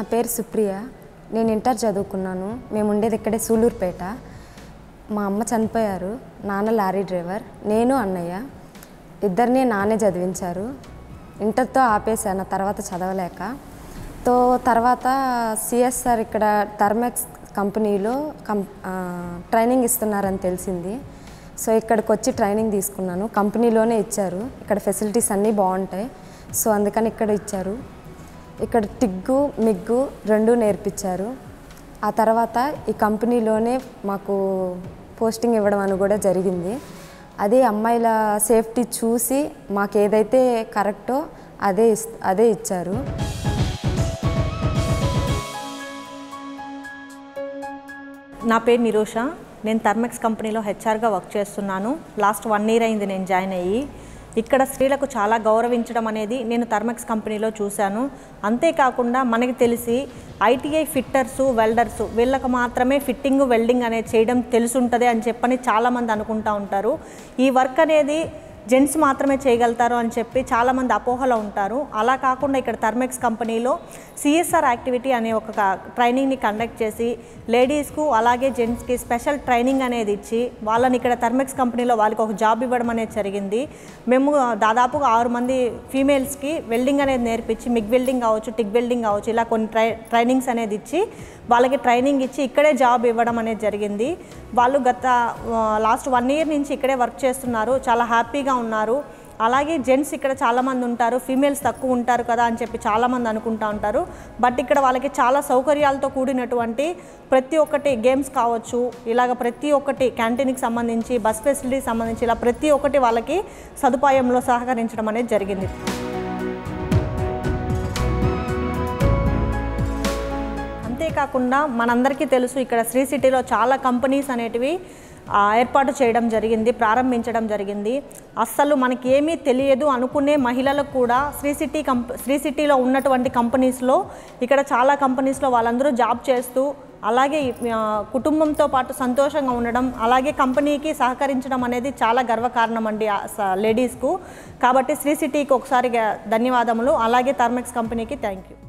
పేరు సుప్రియ నేను ఇంటర్ చదువుకున్నాను మేము ఉండేది ఇక్కడే సూలూరుపేట మా అమ్మ చనిపోయారు నాన్న లారీ డ్రైవర్ నేను అన్నయ్య ఇద్దరిని నానే చదివించారు ఇంటర్తో ఆపేశాను తర్వాత చదవలేక తో తర్వాత సిఎస్ఆర్ ఇక్కడ థర్మెక్స్ కంపెనీలో కం ఆ, ట్రైనింగ్ ఇస్తున్నారని తెలిసింది సో ఇక్కడికి వచ్చి ట్రైనింగ్ తీసుకున్నాను కంపెనీలోనే ఇచ్చారు ఇక్కడ ఫెసిలిటీస్ అన్నీ బాగుంటాయి సో అందుకని ఇక్కడ ఇచ్చారు ఇక్కడ టిగ్గు మిగ్గు రెండు నేర్పించారు ఆ తర్వాత ఈ కంపెనీలోనే మాకు పోస్టింగ్ ఇవ్వడం అని కూడా జరిగింది అదే అమ్మాయిల సేఫ్టీ చూసి మాకు ఏదైతే కరెక్టో అదే ఇస్ అదే ఇచ్చారు నా పేరు నిరోష నేను థర్మెక్స్ కంపెనీలో హెచ్ఆర్గా వర్క్ చేస్తున్నాను లాస్ట్ వన్ ఇయర్ అయింది నేను జాయిన్ అయ్యి ఇక్కడ స్త్రీలకు చాలా గౌరవించడం అనేది నేను థర్మెక్స్ కంపెనీలో చూశాను అంతేకాకుండా మనకి తెలిసి ఐటీఐ ఫిట్టర్సు వెల్డర్సు వీళ్ళకి మాత్రమే ఫిట్టింగ్ వెల్డింగ్ అనేది చేయడం తెలుసుంటుంది అని చెప్పని చాలామంది అనుకుంటా ఉంటారు ఈ వర్క్ అనేది జెంట్స్ మాత్రమే చేయగలుగుతారు అని చెప్పి చాలామంది అపోహలో ఉంటారు అలా కాకుండా ఇక్కడ థర్మెక్స్ కంపెనీలో సిఎస్ఆర్ యాక్టివిటీ అనే ఒక క- ట్రైనింగ్ని కండక్ట్ చేసి లేడీస్కు అలాగే జెంట్స్కి స్పెషల్ ట్రైనింగ్ అనేది ఇచ్చి వాళ్ళని ఇక్కడ థర్మెక్స్ కంపెనీలో వాళ్ళకి ఒక జాబ్ ఇవ్వడం అనేది జరిగింది మేము దాదాపుగా ఆరు మంది ఫీమేల్స్కి వెల్డింగ్ అనేది నేర్పించి మిగ్ వెల్డింగ్ కావచ్చు టిగ్ వెల్డింగ్ కావచ్చు ఇలా కొన్ని ట్రై ట్రైనింగ్స్ అనేది ఇచ్చి వాళ్ళకి ట్రైనింగ్ ఇచ్చి ఇక్కడే జాబ్ ఇవ్వడం అనేది జరిగింది వాళ్ళు గత లాస్ట్ వన్ ఇయర్ నుంచి ఇక్కడే వర్క్ చేస్తున్నారు చాలా హ్యాపీగా ఉన్నారు అలాగే జెంట్స్ ఇక్కడ చాలామంది ఉంటారు ఫీమేల్స్ తక్కువ ఉంటారు కదా అని చెప్పి చాలామంది అనుకుంటా ఉంటారు బట్ ఇక్కడ వాళ్ళకి చాలా సౌకర్యాలతో కూడినటువంటి ప్రతి ఒక్కటి గేమ్స్ కావచ్చు ఇలాగ ప్రతి ఒక్కటి క్యాంటీన్కి సంబంధించి బస్ ఫెసిలిటీకి సంబంధించి ఇలా ప్రతి ఒక్కటి వాళ్ళకి సదుపాయంలో సహకరించడం అనేది జరిగింది అంతేకాకుండా మనందరికీ తెలుసు ఇక్కడ శ్రీ సిటీలో చాలా కంపెనీస్ అనేటివి ఆ, ఏర్పాటు చేయడం జరిగింది ప్రారంభించడం జరిగింది అస్సలు మనకి ఏమీ తెలియదు అనుకునే మహిళలకు కూడా శ్రీ సిటీ కంప్ శ్రీ సిటీలో ఉన్నటువంటి కంపెనీస్లో ఇక్కడ చాలా కంపెనీస్లో వాళ్ళందరూ జాబ్ చేస్తూ అలాగే ఆ, కుటుంబంతో పాటు సంతోషంగా ఉండడం అలాగే కంపెనీకి సహకరించడం అనేది చాలా గర్వకారణం అండి ఆ స- లేడీస్కు కాబట్టి శ్రీ సిటీకి ఒకసారి ధన్యవాదములు అలాగే థర్మెక్స్ కంపెనీకి థ్యాంక్ యూ